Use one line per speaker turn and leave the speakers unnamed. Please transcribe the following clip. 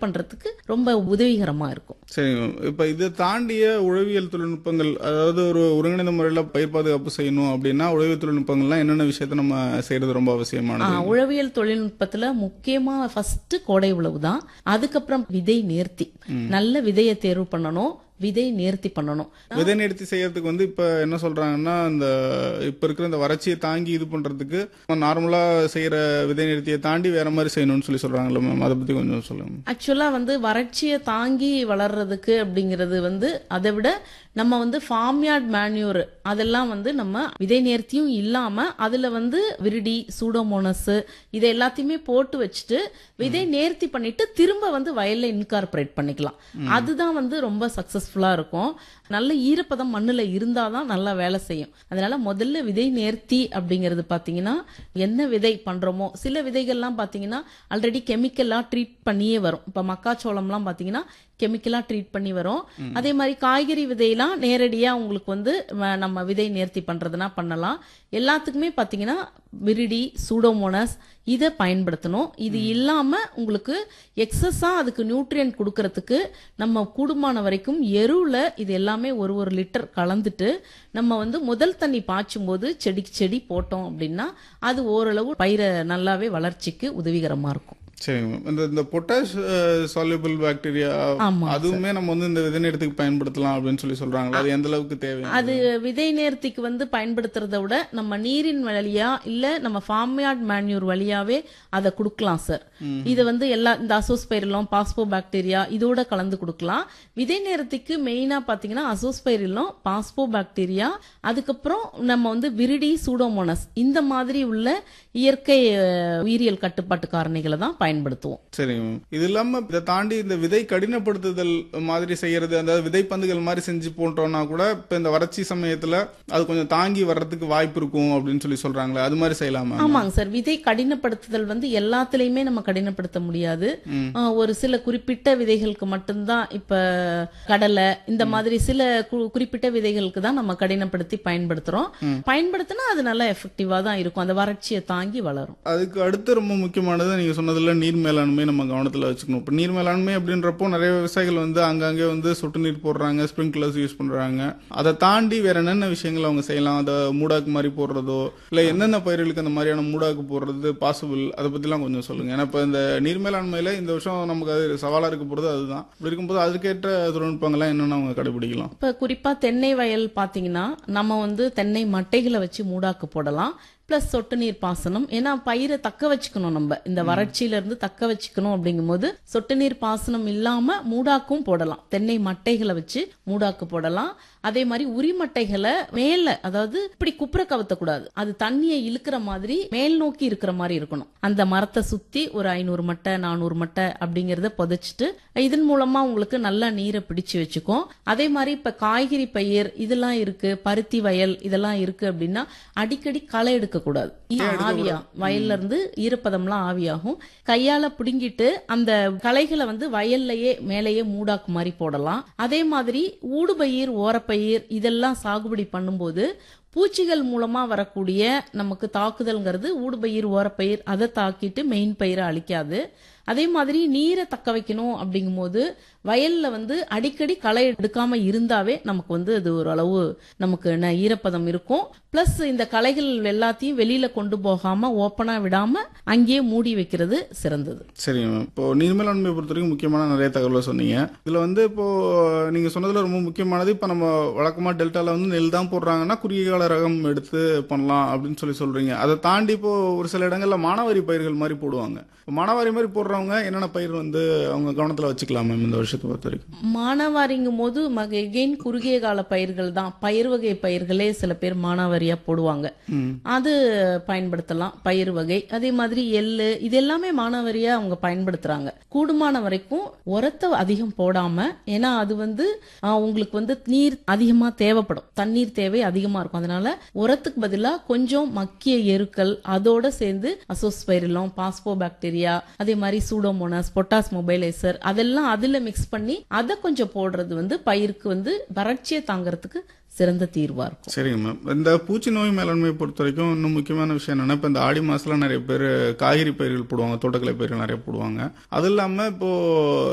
பண்றதுக்கு ரொம்ப உதவிகரமா இருக்கும்
சரிங்க மேம் இப்ப இதை தாண்டிய உழவியல் தொழில்நுட்பங்கள் அதாவது ஒரு ஒருங்கிணைந்த முறையில பயிர் பாதுகாப்பு செய்யணும் அப்படின்னா உழவியல் தொழில்நுட்பங்கள்லாம் என்னென்ன விஷயத்த நம்ம செய்யறது ரொம்ப
ஆ,
அவசியமானது
உழவியல் தொழில்நுட்பத்துல முக்கியமா ஃபர்ஸ்ட் கோடை உழவு தான் அதுக்கப்புறம் விதை நேர்த்தி நல்ல விதையை தேர்வு பண்ணணும் விதை நேர்த்தி பண்ணணும்
விதை நிறுத்தி செய்யறதுக்கு வந்து இப்ப என்ன சொல்றாங்கன்னா இந்த இப்ப இருக்கிற இந்த வறட்சியை தாங்கி இது பண்றதுக்கு நார்மலா செய்யற விதை நிறுத்தியை தாண்டி வேற மாதிரி செய்யணும்னு சொல்லி சொல்றாங்கல்ல மேம் அதை பத்தி கொஞ்சம் சொல்லுங்க
ஆக்சுவலா வந்து வறட்சியை தாங்கி வளர்றதுக்கு அப்படிங்கிறது வந்து அதை விட நம்ம வந்து ஃபார்ம்யார்ட் மேன்யூர் அதெல்லாம் வந்து நம்ம விதை நேர்த்தியும் இல்லாம அதுல வந்து விரிடி சூடோமோனஸ் இதை எல்லாத்தையுமே போட்டு வச்சுட்டு விதை நேர்த்தி பண்ணிட்டு திரும்ப வந்து வயல்ல இன்கார்பரேட் பண்ணிக்கலாம் அதுதான் வந்து ரொம்ப சக்சஸ்ஃபுல்லா இருக்கும் நல்ல ஈரப்பதம் மண்ணுல இருந்தாதான் நல்லா வேலை செய்யும் அதனால முதல்ல விதை நேர்த்தி அப்படிங்கிறது பாத்தீங்கன்னா என்ன விதை பண்றோமோ சில விதைகள்லாம் பாத்தீங்கன்னா ஆல்ரெடி கெமிக்கலா ட்ரீட் பண்ணியே வரும் இப்ப மக்காச்சோளம்லாம் பாத்தீங்கன்னா கெமிக்கலா ட்ரீட் பண்ணி வரும் அதே மாதிரி காய்கறி விதையெல்லாம் நேரடியா உங்களுக்கு வந்து ம- நம்ம விதை நேர்த்தி பண்றதுனா பண்ணலாம் எல்லாத்துக்குமே பாத்தீங்கன்னா விரிடி சூடோமோனஸ் இதை பயன்படுத்தணும் இது இல்லாம உங்களுக்கு எக்ஸஸா அதுக்கு நியூட்ரியன்ட் கொடுக்கறதுக்கு நம்ம கூடுமான வரைக்கும் எருவுல இது எல்லாமே ஒரு ஒரு லிட்டர் கலந்துட்டு நம்ம வந்து முதல் தண்ணி பாய்ச்சும் போது செடிக்கு செடி போட்டோம் அப்படின்னா அது ஓரளவு பயிரை நல்லாவே வளர்ச்சிக்கு உதவிகரமா இருக்கும்
சரிங்க மேம் இந்த இந்த பொட்டாஷ் சால்யூபிள் பாக்டீரியா
ஆமா
அதுவுமே நம்ம வந்து இந்த விதை நிறுத்துக்கு பயன்படுத்தலாம் அப்படின்னு சொல்லி சொல்றாங்களா அது எந்த அளவுக்கு தேவை
அது விதை நேர்த்திக்கு வந்து பயன்படுத்துறதை விட நம்ம நீரின் வழியா இல்ல நம்ம ஃபார்ம்யார்ட் மேன்யூர் வழியாவே அதை கொடுக்கலாம் சார் இது வந்து எல்லா இந்த அசோஸ்பைரிலம் பாஸ்போ பாக்டீரியா இதோட கலந்து கொடுக்கலாம் விதை நேர்த்திக்கு மெயினா பாத்தீங்கன்னா அசோஸ்பைரிலம் பாஸ்போ பாக்டீரியா அதுக்கப்புறம் நம்ம வந்து விரிடி சூடோமோனஸ் இந்த மாதிரி உள்ள இயற்கை அஹ், உயிரியல் கட்டுப்பாட்டு காரணிகளை தான் பயன்படுத்துவோம்
சரிங்க மேம் இது இல்லாம இதை தாண்டி இந்த விதை கடினப்படுத்துதல் மாதிரி செய்யறது அந்த விதைப்பந்துகள் மாதிரி செஞ்சு போட்டோம்னா கூட இப்ப இந்த வறட்சி சமயத்துல அது கொஞ்சம் தாங்கி வர்றதுக்கு வாய்ப்பு இருக்கும் அப்படின்னு சொல்லி சொல்றாங்களே அது மாதிரி செய்யலாமா
ஆமாங்க சார் விதை கடினப்படுத்துதல் வந்து எல்லாத்துலயுமே நம்ம கடினப்படுத்த முடியாது ஆஹ் ஒரு சில குறிப்பிட்ட விதைகளுக்கு மட்டும்தான் இப்ப கடலை இந்த மாதிரி சில கு- குறிப்பிட்ட விதைகளுக்கு தான் நம்ம கடினப்படுத்தி பயன்படுத்துறோம் பயன்படுத்தினா அது நல்லா எஃபெக்டிவா தான் இருக்கும் அந்த வறட்சியை தாங்கி வளரும்
அதுக்கு அடுத்து ரொம்ப முக்கியமானது நீங்க சொன்னதுல நீர் மேலாண்மை நம்ம கவனத்துல வச்சுக்கணும் இப்ப நீர் மேலாண்மை அப்படின்றப்போ நிறைய விவசாயிகள் வந்து அங்கங்கே வந்து சொட்டு நீர் போடுறாங்க ஸ்ப்ரிங்க்லர்ஸ் யூஸ் பண்றாங்க அதை தாண்டி வேற என்னென்ன விஷயங்கள் அவங்க செய்யலாம் அதை மூடாக்கு மாதிரி போடுறதோ இல்ல எந்தெந்த பயிர்களுக்கு அந்த மாதிரியான மூடாக்கு போடுறது பாசிபிள் அதை பத்திலாம் கொஞ்சம் சொல்லுங்க ஏன்னா இப்ப இந்த நீர் மேலாண்மையில இந்த வருஷம் நமக்கு அது சவாலா இருக்க போறது அதுதான் இப்படி இருக்கும்போது அதுக்கேற்ற தொழில்நுட்பங்கள்லாம் என்னென்ன அவங்க கடைபிடிக்கலாம்
இப்ப குறிப்பா தென்னை வயல் பாத்தீங்கன்னா நம்ம வந்து தென்னை மட்டைகளை வச்சு மூடாக்கு போடலாம் பிளஸ் சொட்டு நீர் பாசனம் ஏன்னா பயிரை தக்க வச்சுக்கணும் நம்ம இந்த வறட்சியில இருந்து தக்க வச்சுக்கணும் அப்படிங்கும்போது சொட்டு நீர் பாசனம் இல்லாம மூடாக்கும் போடலாம் தென்னை மட்டைகளை வச்சு மூடாக்கு போடலாம் அதே மாதிரி உரிமட்டைகளை மேல அதாவது இப்படி குப்புற கவுத்தக்கூடாது அது தண்ணியை இழுக்கிற மாதிரி மேல் நோக்கி இருக்கிற மாதிரி இருக்கணும் அந்த மரத்தை சுத்தி ஒரு ஐநூறு மட்டை நானூறு மட்டை அப்படிங்கறத புதைச்சிட்டு இதன் மூலமா உங்களுக்கு நல்லா நீரை பிடிச்சு வச்சுக்கும் அதே மாதிரி இப்ப காய்கறி பயிர் இதெல்லாம் இருக்கு பருத்தி வயல் இதெல்லாம் இருக்கு அப்படின்னா அடிக்கடி களை எடுக்க கூடாது ஆவியா வயல்ல இருந்து ஈரப்பதம்லாம் ஆவியாகும் கையால பிடுங்கிட்டு அந்த களைகளை வந்து வயல்லையே மேலேயே மூடாக்கு மாதிரி போடலாம் அதே மாதிரி ஊடுபயிர் ஓரப்பயிர் இதெல்லாம் சாகுபடி பண்ணும்போது பூச்சிகள் மூலமா வரக்கூடிய நமக்கு தாக்குதல்ங்கிறது ஊடுபயிர் ஓரப்பயிர் அதை தாக்கிட்டு மெயின் பயிரை அழிக்காது அதே மாதிரி நீரை தக்க வைக்கணும் அப்படிங்கும்போது வயல்ல வந்து அடிக்கடி களை எடுக்காம இருந்தாவே நமக்கு வந்து அது ஒரு அளவு நமக்கு ந- ஈரப்பதம் இருக்கும் பிளஸ் இந்த களைகள் எல்லாத்தையும் வெளியில கொண்டு போகாம ஓப்பனா விடாம அங்கேயே மூடி வைக்கிறது சிறந்தது
சரிங்க மேம் இப்போ நீர் மேலாண்மை பொறுத்த வரைக்கும் முக்கியமான நிறைய தகவலை சொன்னீங்க இதுல வந்து இப்போ நீங்க சொன்னதுல ரொம்ப முக்கியமானது இப்போ நம்ம வழக்கமா டெல்டால வந்து நெல் தான் போடுறாங்கன்னா குறுகிய கால ரகம் எடுத்து பண்ணலாம் அப்படின்னு சொல்லி சொல்றீங்க அதை தாண்டி இப்போ ஒரு சில இடங்கள்ல மானாவாரி பயிர்கள் மாதிரி போடுவாங்க இப்போ மானாவாரி மாதிரி போடுறவங்க என்னென்ன பயிர் வந்து அவங்க கவனத்துல வச்சுக்கலாம் மேம் இந்த வருஷத்தை பொறுத்த வரைக்கும்
மானாவாரிங்கும் போது எகெயின் குறுகிய கால பயிர்கள் தான் பயிர் வகை பயிர்களே சில பேர் மானாவாரியா போடுவாங்க அது பயன்படுத்தலாம் பயிர் வகை அதே மாதிரி எள்ளு இது எல்லாமே மானாவாரியா அவங்க பயன்படுத்துறாங்க கூடுமான வரைக்கும் உரத்தை அதிகம் போடாம ஏன்னா அது வந்து ஆ, உங்களுக்கு வந்து நீர் அதிகமா தேவைப்படும் தண்ணீர் தேவை அதிகமா இருக்கும் அதனால உரத்துக்கு பதிலா கொஞ்சம் மக்கிய எருக்கள் அதோட சேர்ந்து அசோஸ்பைரிலம் பாஸ்போ பாக்டீரியா அதே மாதிரி சூடோமோனாஸ் பொட்டாஸ் மொபைலைசர் அதெல்லாம் அதுல மிக்ஸ் பண்ணி அதை கொஞ்சம் போடுறது வந்து பயிருக்கு வந்து வறட்சியை தாங்கறதுக்கு சிறந்த தீர்வா இருக்கும்
சரிங்க மேம் இந்த பூச்சி நோய் மேலாண்மையை பொறுத்த வரைக்கும் இன்னும் முக்கியமான விஷயம் என்னன்னா இப்போ இந்த ஆடி மாசத்துல நிறைய பேர் காய்கறி பயிர்கள் போடுவாங்க தோட்டக்கலை பயிர்கள் நிறைய போடுவாங்க அது இல்லாம இப்போ